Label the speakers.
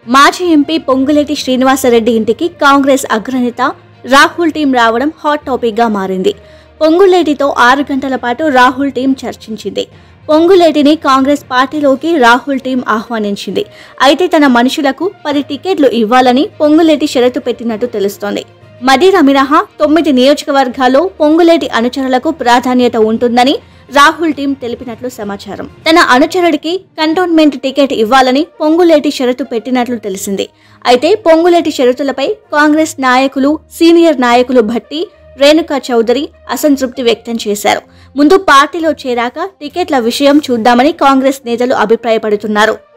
Speaker 1: మాజీ ఎంపీ పొంగులేటి శ్రీనివాసరెడ్డి ఇంటికి కాంగ్రెస్ అగ్రనేత రాహుల్ టీం రావడం హాట్ టాపిక్గా మారింది పొంగులేటితో ఆరు గంటల పాటు రాహుల్ టీం చర్చించింది పొంగులేటిని కాంగ్రెస్ పార్టీలోకి రాహుల్ టీం ఆహ్వానించింది అయితే తన మనుషులకు పది టికెట్లు ఇవ్వాలని పొంగులేటి షరతు పెట్టినట్టు తెలుస్తోంది మదిర మినహా తొమ్మిది నియోజకవర్గాల్లో పొంగులేటి అనుచరులకు ప్రాధాన్యత ఉంటుందని రాహుల్ టీం తెలిపినట్లు సమాచారం తన అనుచరుడికి కంటోన్మెంట్ టికెట్ ఇవ్వాలని పొంగులేటి షరతు పెట్టినట్లు తెలిసింది అయితే పొంగులేటి షరతులపై కాంగ్రెస్ నాయకులు సీనియర్ నాయకులు భట్టి రేణుకా చౌదరి అసంతృప్తి వ్యక్తం చేశారు ముందు పార్టీలో చేరాక టికెట్ల విషయం చూద్దామని కాంగ్రెస్ నేతలు అభిప్రాయపడుతున్నారు